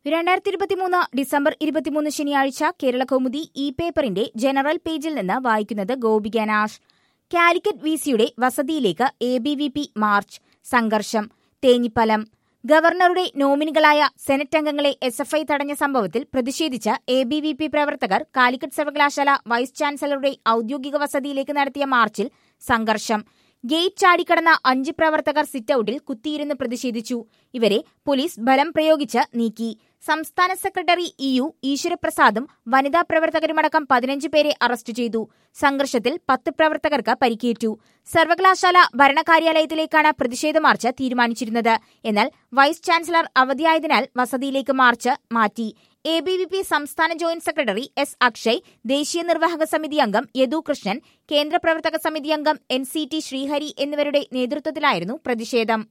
രണ്ടായിരത്തി ഇരുപത്തിമൂന്ന് ഡിസംബർ ഇരുപത്തിമൂന്ന് ശനിയാഴ്ച കേരള കൗമുദി ഇ പേപ്പറിന്റെ ജനറൽ പേജിൽ നിന്ന് വായിക്കുന്നത് ഗോപിക നാഷ് കാലിക്കറ്റ് വി സിയുടെ വസതിയിലേക്ക് A B V P march സംഘർഷം തേഞ്ഞിപ്പലം ഗവർണറുടെ നോമിനികളായ സെനറ്റ് അംഗങ്ങളെ എസ് എഫ് ഐ തടഞ്ഞ സംഭവത്തിൽ പ്രതിഷേധിച്ച് എ ബി വി പി പ്രവർത്തകർ കാലിക്കറ്റ് സർവകലാശാല വൈസ് ചാൻസലറുടെ ഔദ്യോഗിക വസതിയിലേക്ക് നടത്തിയ മാർച്ചിൽ സംഘർഷം ഗേറ്റ് ചാടിക്കടന്ന അഞ്ച് പ്രവർത്തകർ സിറ്റൌട്ടിൽ കുത്തിയിരുന്ന് പ്രതിഷേധിച്ചു ഇവരെ പോലീസ് ബലം പ്രയോഗിച്ച് നീക്കി സംസ്ഥാന സെക്രട്ടറി ഇ യു ഈശ്വരപ്രസാദും വനിതാ പ്രവർത്തകരുമടക്കം പതിനഞ്ച് പേരെ അറസ്റ്റ് ചെയ്തു സംഘർഷത്തിൽ പത്ത് പ്രവർത്തകർക്ക് പരിക്കേറ്റു സർവകലാശാല ഭരണകാര്യാലയത്തിലേക്കാണ് പ്രതിഷേധ മാർച്ച് തീരുമാനിച്ചിരുന്നത് എന്നാൽ വൈസ് ചാൻസലർ അവധിയായതിനാൽ വസതിയിലേക്ക് മാർച്ച് മാറ്റി എ ബി വി പി സംസ്ഥാന ജോയിന്റ് സെക്രട്ടറി എസ് അക്ഷയ് ദേശീയ നിർവാഹക സമിതി അംഗം യദു കൃഷ്ണൻ കേന്ദ്ര പ്രവർത്തക സമിതി അംഗം എൻ സി ടി ശ്രീഹരി എന്നിവരുടെ നേതൃത്വത്തിലായിരുന്നു പ്രതിഷേധം